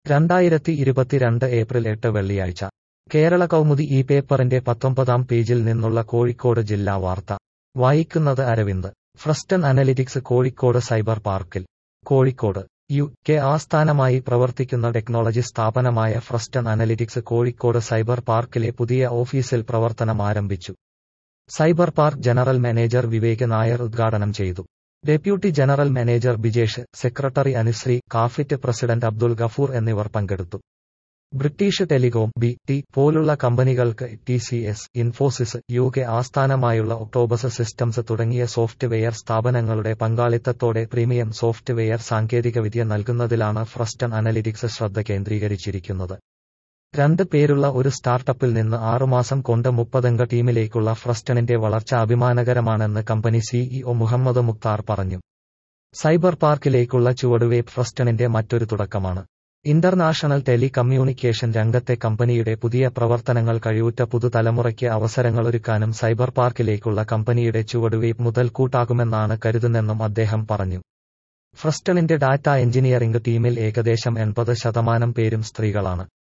രണ്ടായിരത്തി ഇരുപത്തിരണ്ട് ഏപ്രിൽ എട്ട് വെള്ളിയാഴ്ച കേരള കൗമുദി ഈ പേപ്പറിന്റെ പത്തൊമ്പതാം പേജിൽ നിന്നുള്ള കോഴിക്കോട് ജില്ലാ വാർത്ത വായിക്കുന്നത് Aravind Freston analytics Kozhikode cyber പാർക്കിൽ കോഴിക്കോട് യു കെ ആസ്ഥാനമായി പ്രവർത്തിക്കുന്ന ടെക്നോളജി സ്ഥാപനമായ ഫ്രസ്റ്റൺ അനലിറ്റിക്സ് കോഴിക്കോട് സൈബർ പാർക്കിലെ പുതിയ ഓഫീസിൽ പ്രവർത്തനം ആരംഭിച്ചു cyber park general manager Vivek Nair ഉദ്ഘാടനം ചെയ്തു deputy general manager Bijesh secretary Anushree CAFIT president Abdul Gafoor എന്നിവർ പങ്കെടുത്തു ബ്രിട്ടീഷ് ടെലികോം ബി ടി പോലുള്ള കമ്പനികൾക്ക് T C S Infosys U K ആസ്ഥാനമായുള്ള ഒക്ടോബസ് സിസ്റ്റംസ് തുടങ്ങിയ സോഫ്റ്റ്വെയർ സ്ഥാപനങ്ങളുടെ പങ്കാളിത്തത്തോടെ പ്രീമിയം സോഫ്റ്റ്വെയർ സാങ്കേതികവിദ്യ നൽകുന്നതിലാണ് ഫ്രസ്റ്റൺ അനലിറ്റിക്സ് ശ്രദ്ധ കേന്ദ്രീകരിച്ചിരിക്കുന്നത് രണ്ട് പേരുള്ള ഒരു സ്റ്റാർട്ടപ്പിൽ നിന്ന് ആറുമാസം കൊണ്ട് മുപ്പതംഗ ടീമിലേക്കുള്ള ഫ്രസ്റ്റണിന്റെ വളർച്ച അഭിമാനകരമാണെന്ന് കമ്പനി സിഇഒ മുഹമ്മദ് മുക്താർ പറഞ്ഞു സൈബർ പാർക്കിലേക്കുള്ള ചുവടുവയ്പ് ഫ്രസ്റ്റണിന്റെ മറ്റൊരു തുടക്കമാണ് ഇന്റർനാഷണൽ ടെലി കമ്മ്യൂണിക്കേഷൻ രംഗത്തെ കമ്പനിയുടെ പുതിയ പ്രവർത്തനങ്ങൾ കഴിവുറ്റ പുതുതലമുറയ്ക്ക് അവസരങ്ങളൊരുക്കാനും സൈബർ പാർക്കിലേക്കുള്ള കമ്പനിയുടെ ചുവടുവയ്പ് മുതൽക്കൂട്ടാകുമെന്നാണ് കരുതുന്നെന്നും അദ്ദേഹം പറഞ്ഞു ഫ്രസ്റ്റണിന്റെ ഡാറ്റ എഞ്ചിനീയറിംഗ് ടീമിൽ ഏകദേശം എൺപത് ശതമാനം പേരും സ്ത്രീകളാണ്